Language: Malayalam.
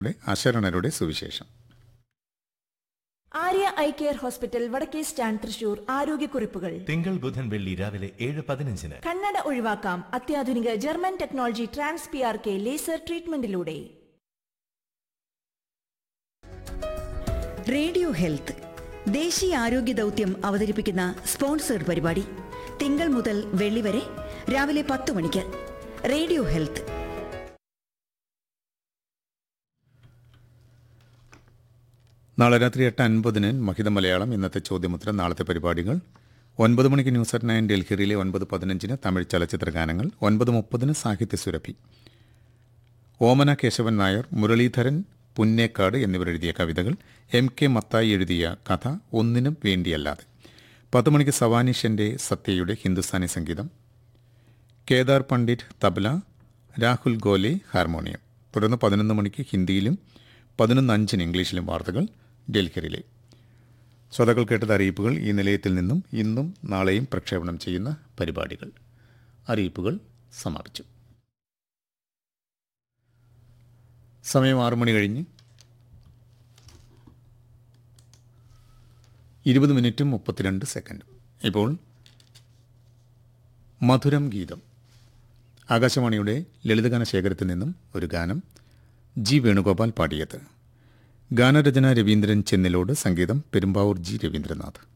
അശരണരുടെ സുവിശേഷം ആര്യ ഐ കെയർ ഹോസ്പിറ്റൽ വടക്കേ സ്റ്റാൻഡ് തൃശൂർ ആരോഗ്യക്കുറിപ്പുകൾ തിങ്കൾ ബുധൻ വെള്ളി രാവിലെ ഏഴ് പതിനഞ്ചിന് കണ്ണട ഒഴിവാക്കാം അത്യാധുനിക German technology trans P R K laser ട്രീറ്റ്മെന്റിലൂടെ റേഡിയോ ഹെൽത്ത് ദേശീയ ആരോഗ്യ ദൗത്യം അവതരിപ്പിക്കുന്ന സ്പോൺസേഡ് പരിപാടി തിങ്കൾ മുതൽ വെള്ളി വരെ രാവിലെ പത്ത് മണിക്ക് റേഡിയോ ഹെൽത്ത് നാളെ രാത്രി എട്ട് അൻപതിന് മഹിത മലയാളം ഇന്നത്തെ ചോദ്യമുദ്ര നാളത്തെ പരിപാടികൾ ഒൻപത് മണിക്ക് ന്യൂസ് അറ്റ് നയൻ ഡൽഹിയിലെ ഒൻപത് പതിനഞ്ചിന് തമിഴ് ചലച്ചിത്ര ഗാനങ്ങൾ ഒൻപത് മുപ്പതിന് സാഹിത്യ സുരഭി ഓമന കേശവൻ നായർ മുരളീധരൻ പുന്നേക്കാട് എന്നിവരെഴുതിയ കവിതകൾ എം കെ മത്തായി എഴുതിയ കഥ ഒന്നിനും വേണ്ടിയല്ലാതെ പത്ത് മണിക്ക് സവാനിഷന്റെ സത്യയുടെ ഹിന്ദുസ്ഥാനി സംഗീതം കേദാർ പണ്ഡിറ്റ് തബല രാഹുൽ ഗോലെ ഹാർമോണിയം തുടർന്ന് പതിനൊന്ന് മണിക്ക് ഹിന്ദിയിലും പതിനൊന്ന് അഞ്ചിന് ഇംഗ്ലീഷിലും വാർത്തകൾ ഡൽഹിയിലെ ശ്രോതാക്കൾ കേട്ടത് അറിയിപ്പുകൾ ഈ നിലയത്തിൽ നിന്നും ഇന്നും നാളെയും പ്രക്ഷേപണം ചെയ്യുന്ന പരിപാടികൾ അറിയിപ്പുകൾ സമാപിച്ചു സമയം ആറു മണി കഴിഞ്ഞ് ഇരുപത് മിനിറ്റും മുപ്പത്തിരണ്ട് സെക്കൻഡും ഇപ്പോൾ മധുരം ഗീതം ആകാശവാണിയുടെ ലളിതഗാന ശേഖരത്തിൽ നിന്നും ഒരു ഗാനം ജി വേണുഗോപാൽ പാടിയത് ഗാനരചന രവീന്ദ്രൻ ചെന്നിലോട് സംഗീതം പെരുമ്പാവൂർ ജി രവീന്ദ്രനാഥ്